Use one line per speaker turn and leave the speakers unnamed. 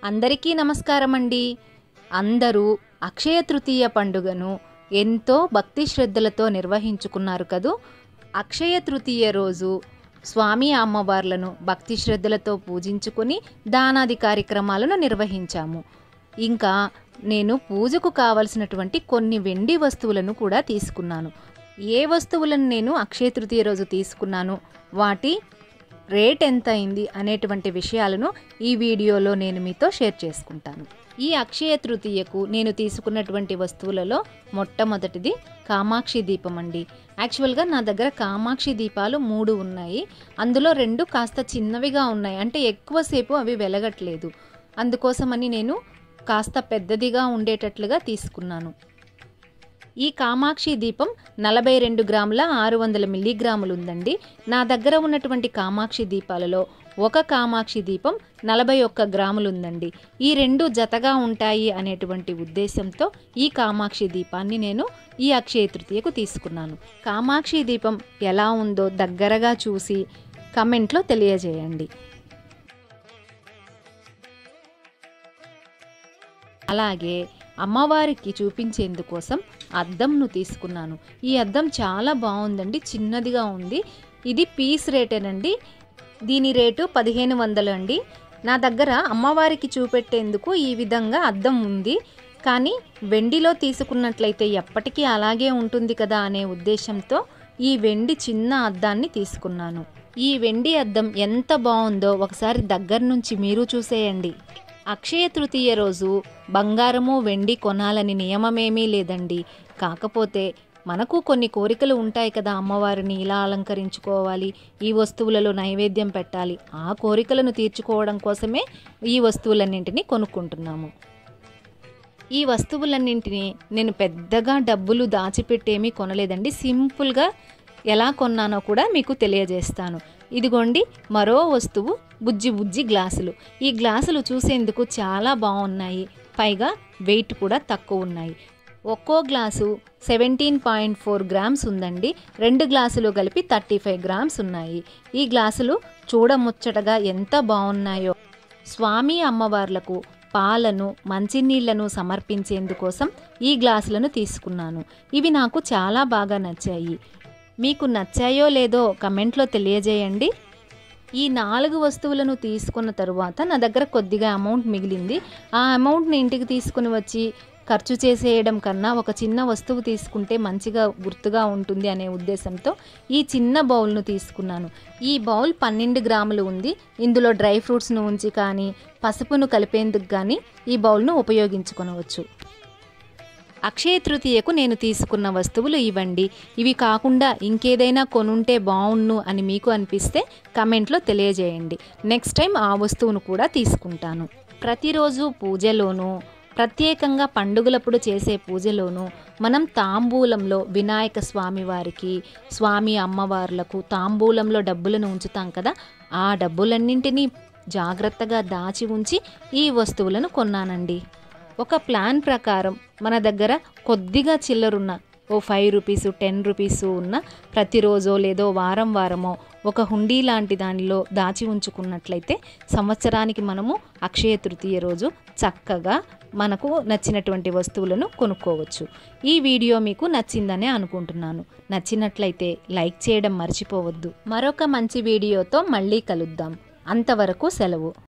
అందరికీ నమస్కారం అండి అందరూ అక్షయ తృతీయ పండుగను ఎంతో భక్తి శ్రద్ధలతో నిర్వహించుకున్నారు కదూ అక్షయ తృతీయ రోజు స్వామి అమ్మవార్లను భక్తి శ్రద్ధలతో పూజించుకొని దానాది కార్యక్రమాలను నిర్వహించాము ఇంకా నేను పూజకు కావలసినటువంటి కొన్ని వెండి వస్తువులను కూడా తీసుకున్నాను ఏ వస్తువులను నేను అక్షయ తృతీయ రోజు తీసుకున్నాను వాటి రేట్ ఎంత అయింది అనేటువంటి విషయాలను ఈ వీడియోలో నేను మీతో షేర్ చేసుకుంటాను ఈ అక్షయ తృతీయకు నేను తీసుకున్నటువంటి వస్తువులలో మొట్టమొదటిది కామాక్షి దీపం అండి యాక్చువల్గా నా దగ్గర కామాక్షి దీపాలు మూడు ఉన్నాయి అందులో రెండు కాస్త చిన్నవిగా ఉన్నాయి అంటే ఎక్కువసేపు అవి వెలగట్లేదు అందుకోసమని నేను కాస్త పెద్దదిగా ఉండేటట్లుగా తీసుకున్నాను ఈ కామాక్షి దీపం నలభై రెండు గ్రాముల ఆరు వందల మిల్లీగ్రాములు ఉందండి నా దగ్గర ఉన్నటువంటి కామాక్షి దీపాలలో ఒక కామాక్షి దీపం నలభై ఒక్క గ్రాములు ఉందండి ఈ రెండు జతగా ఉంటాయి అనేటువంటి ఉద్దేశంతో ఈ కామాక్షి దీపాన్ని నేను ఈ అక్షయ తృతీయకు తీసుకున్నాను కామాక్షి దీపం ఎలా ఉందో దగ్గరగా చూసి కమెంట్లో తెలియజేయండి అలాగే అమ్మవారికి చూపించేందుకోసం అద్దంను తీసుకున్నాను ఈ అద్దం చాలా బాగుందండి చిన్నదిగా ఉంది ఇది పీస్ రేటేనండి దీని రేటు పదిహేను వందలు అండి నా దగ్గర అమ్మవారికి చూపెట్టేందుకు ఈ విధంగా అద్దం ఉంది కానీ వెండిలో తీసుకున్నట్లయితే ఎప్పటికీ అలాగే ఉంటుంది కదా అనే ఉద్దేశంతో ఈ వెండి చిన్న అద్దాన్ని తీసుకున్నాను ఈ వెండి అద్దం ఎంత బాగుందో ఒకసారి దగ్గర నుంచి మీరు చూసేయండి అక్షయ తృతీయ రోజు బంగారము వెండి కొనాలని నియమమేమీ లేదండి కాకపోతే మనకు కొన్ని కోరికలు ఉంటాయి కదా అమ్మవారిని ఇలా అలంకరించుకోవాలి ఈ వస్తువులలో నైవేద్యం పెట్టాలి ఆ కోరికలను తీర్చుకోవడం కోసమే ఈ వస్తువులన్నింటినీ కొనుక్కుంటున్నాము ఈ వస్తువులన్నింటినీ నేను పెద్దగా డబ్బులు దాచిపెట్టేమీ కొనలేదండి సింపుల్గా ఎలా కొన్నానో కూడా మీకు తెలియజేస్తాను ఇదిగోండి మరో వస్తువు బుజ్జి బుజ్జి గ్లాసులు ఈ గ్లాసులు చూసేందుకు చాలా బాగున్నాయి పైగా వెయిట్ కూడా తక్కువ ఉన్నాయి ఒక్కో glass seventeen point four grams ఉందండి రెండు గ్లాసులు కలిపి థర్టీ ఫైవ్ గ్రామ్స్ ఉన్నాయి ఈ గ్లాసులు చూడముచ్చటగా ఎంత బాగున్నాయో స్వామి అమ్మవార్లకు పాలను మంచినీళ్లను సమర్పించేందుకోసం ఈ గ్లాసులను తీసుకున్నాను ఇవి నాకు చాలా బాగా నచ్చాయి మీకు నచ్చాయో లేదో కమెంట్లో తెలియజేయండి ఈ నాలుగు వస్తువులను తీసుకున్న తరువాత నా దగ్గర కొద్దిగా అమౌంట్ మిగిలింది ఆ అమౌంట్ని ఇంటికి తీసుకుని వచ్చి ఖర్చు చేసేయడం కన్నా ఒక చిన్న వస్తువు తీసుకుంటే మంచిగా గుర్తుగా ఉంటుంది అనే ఉద్దేశంతో ఈ చిన్న బౌల్ను తీసుకున్నాను ఈ బౌల్ పన్నెండు గ్రాములు ఉంది ఇందులో డ్రై ఫ్రూట్స్ను ఉంచి కానీ పసుపును కలిపేందుకు కానీ ఈ బౌల్ను ఉపయోగించుకొనవచ్చు అక్షయ తృతీయకు నేను తీసుకున్న వస్తువులు ఇవ్వండి ఇవి కాకుండా ఇంకేదైనా కొనుంటే బాగుండు అని మీకు అనిపిస్తే కమెంట్లో తెలియజేయండి నెక్స్ట్ టైం ఆ వస్తువును కూడా తీసుకుంటాను ప్రతిరోజు పూజలోనూ ప్రత్యేకంగా పండుగలప్పుడు చేసే పూజలోనూ మనం తాంబూలంలో వినాయక స్వామి వారికి స్వామి అమ్మవార్లకు తాంబూలంలో డబ్బులను ఉంచుతాం కదా ఆ డబ్బులన్నింటినీ జాగ్రత్తగా దాచి ఉంచి ఈ వస్తువులను కొన్నానండి ఒక ప్లాన్ ప్రకారం మన దగ్గర కొద్దిగా చిల్లరున్న ఓ ఫైవ్ రూపీసు టెన్ రూపీసు ఉన్న ప్రతిరోజో లేదో వారం వారమో ఒక హుండీ లాంటి దానిలో దాచి ఉంచుకున్నట్లయితే సంవత్సరానికి మనము అక్షయ తృతీయ రోజు చక్కగా మనకు నచ్చినటువంటి వస్తువులను కొనుక్కోవచ్చు ఈ వీడియో మీకు నచ్చిందనే అనుకుంటున్నాను నచ్చినట్లయితే లైక్ చేయడం మర్చిపోవద్దు మరొక మంచి వీడియోతో మళ్ళీ కలుద్దాం అంతవరకు సెలవు